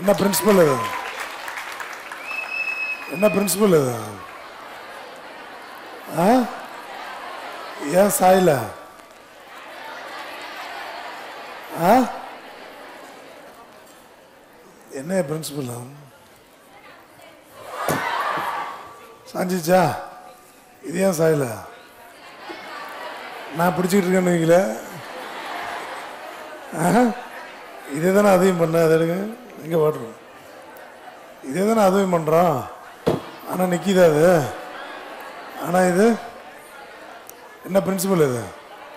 என்ன பிரின்சிபல் இது என்ன பிரின்சிபல் இது ஆ ஏன் சாயல ஆ என்ன பிரின்சிபல் சாஞ்சிச்சா இது ஏன் சாயல நான் பிடிச்சிக்கிட்டு இருக்கேன்னு வைக்கல இதே தானே அதையும் பண்ண அதை எடுங்க எங்கே ஓட்டுறோம் இதே தானே அதையும் பண்ணுறோம் ஆனால் நிற்கிதா அது ஆனால் இது என்ன பிரின்சிபல் இது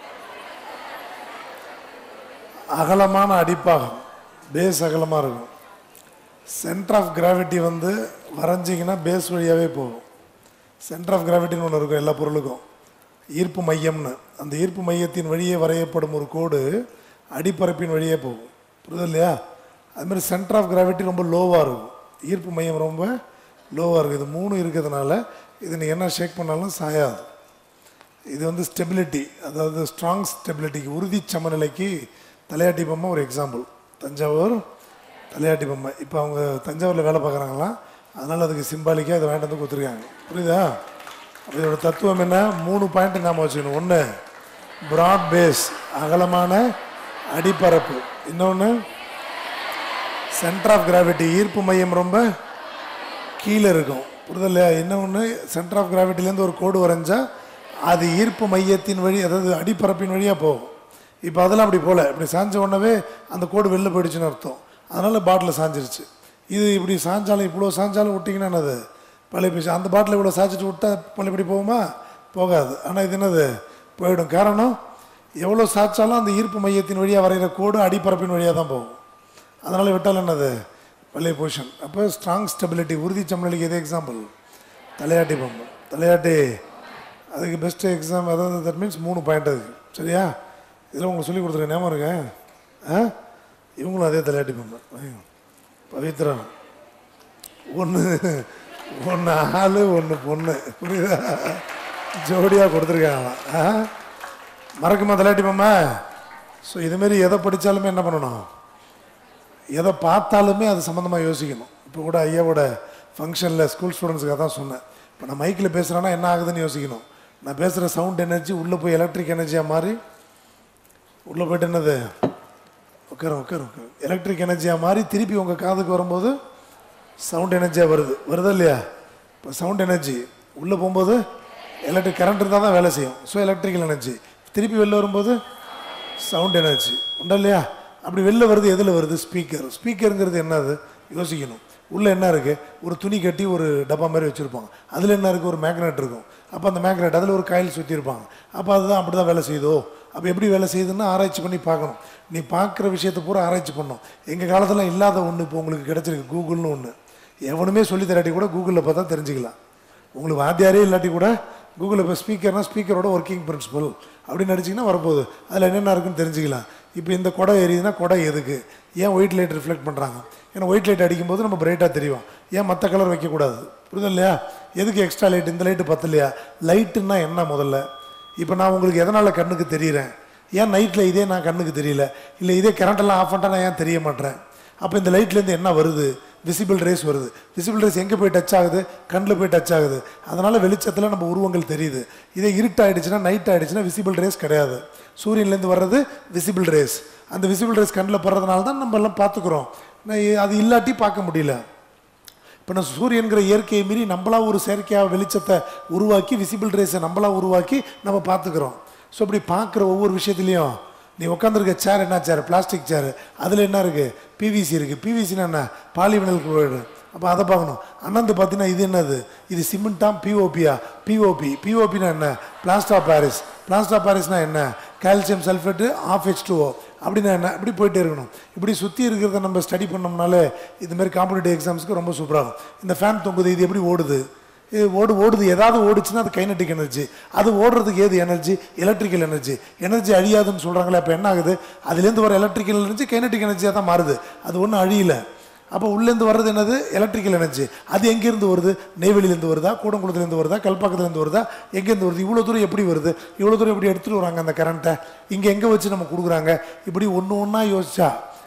அகலமான அடிப்பாகம் பேஸ் அகலமாக இருக்கும் சென்டர் ஆஃப் கிராவிட்டி வந்து வரைஞ்சிங்கன்னா பேஸ் வழியாகவே போகும் சென்டர் ஆஃப் கிராவிட்டின்னு ஒன்று இருக்கும் எல்லா பொருளுக்கும் ஈர்ப்பு மையம்னு அந்த ஈர்ப்பு மையத்தின் வழியே வரையப்படும் ஒரு கோடு அடிப்பரப்பின் வழியே போகும் புரியுது இல்லையா அது மாதிரி சென்டர் ஆஃப் கிராவிட்டி ரொம்ப லோவாக இருக்கும் ஈர்ப்பு மையம் ரொம்ப லோவாக இருக்கும் இது மூணு இருக்கிறதுனால இது நீ என்ன ஷேக் பண்ணாலும் சாயாது இது வந்து ஸ்டெபிலிட்டி அதாவது ஸ்ட்ராங் ஸ்டெபிலிட்டிக்கு உறுதி சமநிலைக்கு தலையாட்டி பொம்மை ஒரு எக்ஸாம்பிள் தஞ்சாவூர் தலையாட்டி பொம்மை இப்போ அவங்க தஞ்சாவூரில் வேலை பார்க்குறாங்களாம் அதனால் அதுக்கு சிம்பாலிக்காக இதை வாங்கிட்டு வந்து கொடுத்துருக்காங்க புரியுதா அப்ப இதோட தத்துவம் என்ன மூணு பாயிண்ட் நாம வச்சுக்கணும் ஒன்று பிராட் பேஸ் அகலமான அடிப்பரப்பு இன்னொன்று சென்டர் ஆஃப் கிராவிட்டி ஈர்ப்பு மையம் ரொம்ப கீழே இருக்கும் புரியுதல் இல்லையா இன்னொன்று சென்டர் ஆஃப் கிராவிட்டிலேருந்து ஒரு கோடு வரைஞ்சா அது ஈர்ப்பு மையத்தின் வழி அதாவது அடிப்பரப்பின் வழியாக போகும் இப்போ அதெல்லாம் அப்படி போகல இப்படி சாஞ்ச உடனே அந்த கோடு வெளில போயிடுச்சுன்னு அர்த்தம் அதனால் பாட்டில் சாஞ்சிருச்சு இது இப்படி சாஞ்சாலும் இவ்வளோ சாஞ்சாலும் விட்டிங்கன்னா என்னது பழைய பேசி அந்த பாட்டில் இவ்வளோ சாய்ச்சிட்டு விட்டா பழையபடி போகுமா போகாது ஆனால் இது என்னது போயிடும் காரணம் எவ்வளோ சாய்ச்சாலும் அந்த ஈர்ப்பு மையத்தின் வழியாக வரைகிற கோடு அடிப்பரப்பின் வழியாக தான் போகும் அதனால் விட்டால் என்னது பழைய பொசிஷன் அப்போ ஸ்ட்ராங் ஸ்டெபிலிட்டி உறுதி சமநிலைக்கு எது எக்ஸாம்பிள் தலையாட்டி பொம்மை தலையாட்டி அதுக்கு பெஸ்ட் எக்ஸாம் அதாவது தட் மீன்ஸ் மூணு பாயிண்ட் அதுக்கு சரியா இதில் உங்களுக்கு சொல்லி கொடுத்துருக்கேன் ஞாபகம் இருக்கேன் ஆ இவங்களும் அதே தலையாட்டி பொம்மை ஐயோ. பவித்ரா ஒன்று ஒன்று ஆள் ஒன்று பொண்ணு புரியுதா ஜோடியாக கொடுத்துருக்காங்களாம் ஆ மறக்குமா தலையாட்டி பொம்மை ஸோ இதுமாரி எதை படித்தாலுமே என்ன பண்ணணும் எதை பார்த்தாலுமே அது சம்மந்தமாக யோசிக்கணும் இப்போ கூட ஐயாவோட ஃபங்க்ஷனில் ஸ்கூல் ஸ்டூடெண்ட்ஸுக்காக தான் சொன்னேன் இப்போ நான் மைக்கில் பேசுகிறேன்னா என்ன ஆகுதுன்னு யோசிக்கணும் நான் பேசுகிற சவுண்ட் எனர்ஜி உள்ளே போய் எலக்ட்ரிக் எனர்ஜியாக மாறி உள்ளே போயிட்டு என்னது உட்காரும் உட்காரும் உட்காரும் எலக்ட்ரிக் எனர்ஜியாக மாறி திருப்பி உங்கள் காதுக்கு வரும்போது சவுண்ட் எனர்ஜியாக வருது வருதா இல்லையா இப்போ சவுண்ட் எனர்ஜி உள்ளே போகும்போது எலக்ட்ரிக் கரண்ட் இருந்தால் தான் வேலை செய்யும் ஸோ எலக்ட்ரிக்கல் எனர்ஜி திருப்பி வெளில வரும்போது சவுண்ட் எனர்ஜி உண்டா இல்லையா அப்படி வெளில வருது எதில் வருது ஸ்பீக்கர் ஸ்பீக்கருங்கிறது என்னது யோசிக்கணும் உள்ளே என்ன இருக்குது ஒரு துணி கட்டி ஒரு டப்பா மாதிரி வச்சுருப்பாங்க அதில் என்ன இருக்குது ஒரு மேக்னெட் இருக்கும் அப்போ அந்த மேக்னெட் அதில் ஒரு காயில் சுற்றிருப்பாங்க அப்போ அதுதான் அப்படி தான் வேலை செய்யுதோ அப்போ எப்படி வேலை செய்யுதுன்னு ஆராய்ச்சி பண்ணி பார்க்கணும் நீ பார்க்குற விஷயத்தை பூரா ஆராய்ச்சி பண்ணணும் எங்கள் காலத்தில் இல்லாத ஒன்று இப்போ உங்களுக்கு கிடச்சிருக்கு கூகுள்னு ஒன்று எவனுமே சொல்லி தராட்டி கூட கூகுளில் பார்த்தா தெரிஞ்சுக்கலாம் உங்களுக்கு வாத்தியாரே இல்லாட்டி கூட கூகுளில் இப்போ ஸ்பீக்கர்னா ஸ்பீக்கரோட ஒர்க்கிங் பிரின்சிபல் அப்படின்னு அடிச்சிங்கன்னா வரப்போகுது அதில் என்னென்ன இருக்குன்னு தெரிஞ்சுக்கலாம் இப்போ இந்த கொடை எரியுதுன்னா கொடை எதுக்கு ஏன் ஒயிட் லைட் ரிஃப்ளெக்ட் பண்ணுறாங்க ஏன்னா ஒயிட் லைட் அடிக்கும்போது நம்ம பிரைட்டாக தெரியும் ஏன் மற்ற கலர் வைக்கக்கூடாது புரியுது இல்லையா எதுக்கு எக்ஸ்ட்ரா லைட் இந்த லைட்டு பத்தலையா லைட்டுன்னா என்ன முதல்ல இப்போ நான் உங்களுக்கு எதனால் கண்ணுக்கு தெரியுறேன் ஏன் நைட்டில் இதே நான் கண்ணுக்கு தெரியல இல்லை இதே கரண்டெல்லாம் ஆஃப் பண்ணிட்டா நான் ஏன் தெரிய மாட்டேறேன் அப்போ இந்த லைட்லேருந்து என்ன வருது விசிபிள் ரேஸ் வருது விசிபிள் ரேஸ் எங்கே போய் டச் ஆகுது கண்ணில் போய் டச் ஆகுது அதனால் வெளிச்சத்தில் நம்ம உருவங்கள் தெரியுது இதே இருட்டாயிடுச்சுன்னா நைட் ஆயிடுச்சுன்னா விசிபிள் ரேஸ் கிடையாது சூரியன்லேருந்து வர்றது விசிபிள் ரேஸ் அந்த விசிபிள் ரேஸ் கண்ணில் படுறதுனால தான் நம்ம எல்லாம் பார்த்துக்குறோம் நான் அது இல்லாட்டி பார்க்க முடியல இப்போ நான் சூரியன்கிற இயற்கையை மீறி நம்மளா ஒரு செயற்கையாக வெளிச்சத்தை உருவாக்கி விசிபிள் ரேஸை நம்மளா உருவாக்கி நம்ம பார்த்துக்கிறோம் ஸோ இப்படி பார்க்குற ஒவ்வொரு விஷயத்துலையும் நீ உட்காந்துருக்க சேர் என்ன சேர் பிளாஸ்டிக் சேர் அதில் என்ன இருக்குது பிவிசி இருக்குது பிவிசினா என்ன பாலிவினல் குளோரைடு அப்போ அதை பார்க்கணும் அண்ணந்து பார்த்தீங்கன்னா இது என்னது இது சிமெண்ட்டா பிஓபியா பிஓபி பிஓபினா என்ன பிளாஸ்டா பாரிஸ் பிளாஸ்டா பாரிஸ்னா என்ன calcium sulphate of H two O அப்படின்னா என்ன இப்படி போயிட்டே இருக்கணும் இப்படி சுற்றி இருக்கிறத நம்ம ஸ்டடி பண்ணோம்னாலே இது மாதிரி காம்படிட்டிவ் எக்ஸாம்ஸ்க்கு ரொம்ப சூப்பராகும் இந்த ஃபேன் தொங்குது இது எப்படி ஓடுது இது ஓடு ஓடுது ஏதாவது ஓடுச்சுன்னா அது கைனட்டிக் எனர்ஜி அது ஓடுறதுக்கு ஏது எனர்ஜி எலக்ட்ரிக்கல் எனர்ஜி எனர்ஜி அழியாதுன்னு சொல்கிறாங்களே அப்போ என்ன ஆகுது அதுலேருந்து வர எலக்ட்ரிக்கல் எனர்ஜி கைனட்டிக் எனர்ஜியாக தான் மாறுது அது ஒன்றும் அழியல அப்போ உள்ளேருந்து வர்றது என்னது எலக்ட்ரிக்கல் எனர்ஜி அது எங்கேருந்து வருது நெய்வேலியிலேருந்து வருதா கூடங்குளத்துலேருந்து வருதா கல்பாக்கத்துலேருந்து வருதா எங்கேருந்து வருது இவ்வளோ தூரம் எப்படி வருது இவ்வளோ தூரம் எப்படி எடுத்துகிட்டு வராங்க அந்த கரண்ட்டை இங்கே எங்கே வச்சு நம்ம கொடுக்குறாங்க இப்படி ஒன்று ஒன்றா யோசிச்சா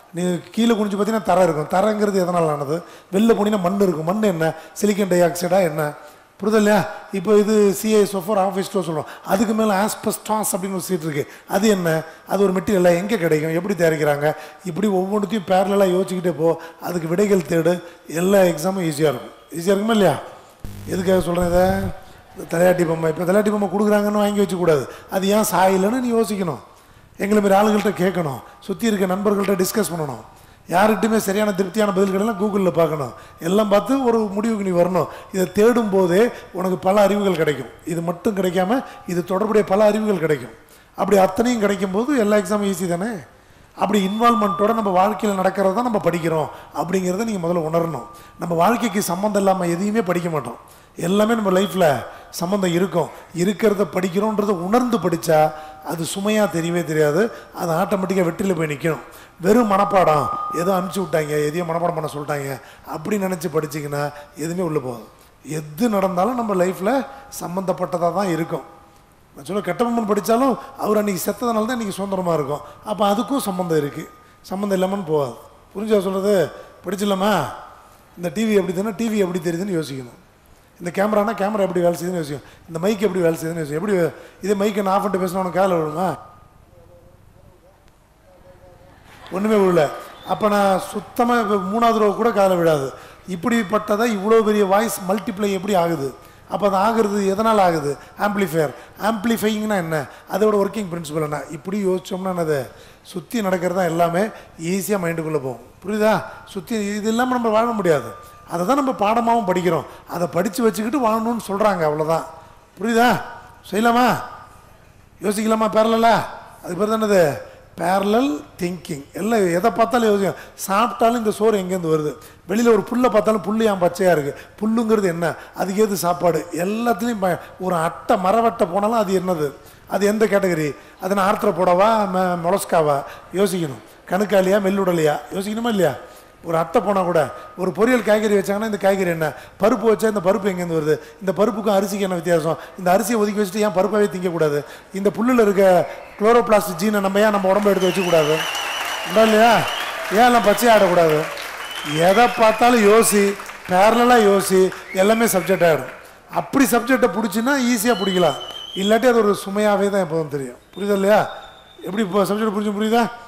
நீ கீழே குனிஞ்சு பார்த்தீங்கன்னா தரை இருக்கும் தரைங்கிறது எதனால் ஆனது வெளில போனீங்கன்னா மண் இருக்கும் மண் என்ன சிலிக்கன் டை ஆக்சைடா என்ன புரியுதா இல்லையா இப்போ இது சிஐ சொஃபர் ஆஃபீஸ்டோ சொல்கிறோம் அதுக்கு மேலே ஆஸ்பெஸ்டாஸ் அப்படின்னு ஒரு சீட் இருக்குது அது என்ன அது ஒரு மெட்டீரியல் எங்கே கிடைக்கும் எப்படி தயாரிக்கிறாங்க இப்படி ஒவ்வொன்றுத்தையும் பேரலாக யோசிச்சுக்கிட்டே போ அதுக்கு விடைகள் தேடு எல்லா எக்ஸாமும் ஈஸியாக இருக்கும் ஈஸியாக இருக்குமா இல்லையா எதுக்காக சொல்கிறேன் இதை தலையாட்டி பொம்மை இப்போ தலையாட்டி பொம்மை கொடுக்குறாங்கன்னு வாங்கி வச்சுக்கூடாது அது ஏன் சாயில்லைன்னு நீ யோசிக்கணும் எங்களை மாதிரி ஆளுகள்கிட்ட கேட்கணும் சுற்றி இருக்க நண்பர்கள்ட்ட டிஸ்கஸ் பண்ணணும் யார்கிட்டையுமே சரியான திருப்தியான பதில்களெல்லாம் கூகுளில் பார்க்கணும் எல்லாம் பார்த்து ஒரு முடிவுக்கு நீ வரணும் இதை தேடும் போதே உனக்கு பல அறிவுகள் கிடைக்கும் இது மட்டும் கிடைக்காம இது தொடர்புடைய பல அறிவுகள் கிடைக்கும் அப்படி அத்தனையும் கிடைக்கும் போது எல்லா எக்ஸாமும் ஈஸி தானே அப்படி இன்வால்மெண்ட்டோட நம்ம வாழ்க்கையில் நடக்கிறத தான் நம்ம படிக்கிறோம் அப்படிங்கிறத நீங்கள் முதல்ல உணரணும் நம்ம வாழ்க்கைக்கு சம்மந்தம் இல்லாமல் எதையுமே படிக்க மாட்டோம் எல்லாமே நம்ம லைஃப்பில் சம்மந்தம் இருக்கும் இருக்கிறத படிக்கிறோன்றதை உணர்ந்து படித்தா அது சுமையாக தெரியவே தெரியாது அது ஆட்டோமேட்டிக்காக வெற்றியில் போய் நிற்கணும் வெறும் மனப்பாடம் ஏதோ அனுப்பிச்சி விட்டாங்க எதையும் மனப்பாடம் பண்ண சொல்லிட்டாங்க அப்படி நினச்சி படிச்சிங்கன்னா எதுவுமே உள்ளே போகாது எது நடந்தாலும் நம்ம லைஃப்பில் சம்மந்தப்பட்டதாக தான் இருக்கும் நான் சொல்ல கெட்டபொம்மன் படித்தாலும் அவர் அன்றைக்கி செத்ததுனால தான் இன்றைக்கி சுதந்திரமாக இருக்கும் அப்போ அதுக்கும் சம்மந்தம் இருக்குது சம்மந்தம் இல்லாமல் போகாது புரிஞ்சா சொல்கிறது படிச்சிடலாமா இந்த டிவி எப்படி தானே டிவி எப்படி தெரியுதுன்னு யோசிக்கணும் இந்த கேமரானா கேமரா எப்படி வேலை செய்யுதுன்னு யோசிக்கும் இந்த மைக் எப்படி வேலை செய்யுதுன்னு யோசிக்கும் எப்படி இதே மைக்கை நான் ஆஃப் பண்ணிட்டு பேசினா உனக்கு காதில் விழுமா ஒன்றுமே விழல அப்போ நான் சுத்தமாக இப்போ மூணாவது ரூபா கூட காதில் விழாது இப்படிப்பட்டதா இவ்வளோ பெரிய வாய்ஸ் மல்டிப்ளை எப்படி ஆகுது அப்போ அது ஆகுறது எதனால் ஆகுது ஆம்ப்ளிஃபையர் ஆம்ப்ளிஃபையிங்னா என்ன அதோட ஒர்க்கிங் பிரின்சிபல் என்ன இப்படி யோசிச்சோம்னா என்னது சுற்றி நடக்கிறதா எல்லாமே ஈஸியாக மைண்டுக்குள்ளே போகும் புரியுதா சுற்றி இது இல்லாமல் நம்ம வாழ முடியாது அதை தான் நம்ம பாடமாகவும் படிக்கிறோம் அதை படித்து வச்சுக்கிட்டு வாழணும்னு சொல்கிறாங்க அவ்வளோதான் புரியுதா செய்யலாமா யோசிக்கலாமா பேரலா அது பேர் தானது பேரலல் திங்கிங் எல்லாம் எதை பார்த்தாலும் யோசிக்கும் சாப்பிட்டாலும் இந்த சோறு எங்கேருந்து வருது வெளியில் ஒரு புல்லை பார்த்தாலும் புல்லு ஏன் பச்சையாக இருக்குது புல்லுங்கிறது என்ன அதுக்கு ஏது சாப்பாடு எல்லாத்துலேயும் ப- ஒரு அட்டை மரவட்டை போனாலும் அது என்னது அது எந்த கேட்டகரி அது நான் ஆர்த்திர போடவா ம மொளஸ்காவா யோசிக்கணும் கணுக்காலியா மெல்லுடலையா யோசிக்கணுமா இல்லையா ஒரு அட்டை போனால் கூட ஒரு பொரியல் காய்கறி வச்சாங்கன்னா இந்த காய்கறி என்ன பருப்பு வச்சா இந்த பருப்பு எங்கேருந்து வருது இந்த பருப்புக்கும் அரிசிக்கு என்ன வித்தியாசம் இந்த அரிசியை ஒதுக்கி வச்சுட்டு ஏன் பருப்பாகவே திங்கக்கூடாது இந்த புல்லில் இருக்க குளோரோபிளாஸ்ட் ஜீனை நம்ம ஏன் நம்ம உடம்பு எடுத்து வச்சுக்கூடாது உண்டா இல்லையா ஏன் எல்லாம் பச்சையாக ஆடக்கூடாது எதை பார்த்தாலும் யோசி பேரலாக யோசி எல்லாமே சப்ஜெக்ட் ஆகிடும் அப்படி சப்ஜெக்டை பிடிச்சின்னா ஈஸியாக பிடிக்கலாம் இல்லாட்டி அது ஒரு சுமையாகவே தான் எப்போதும் தெரியும் புரியுதா இல்லையா எப்படி இப்போ சப்ஜெக்ட் புரிஞ்சு புரியுதா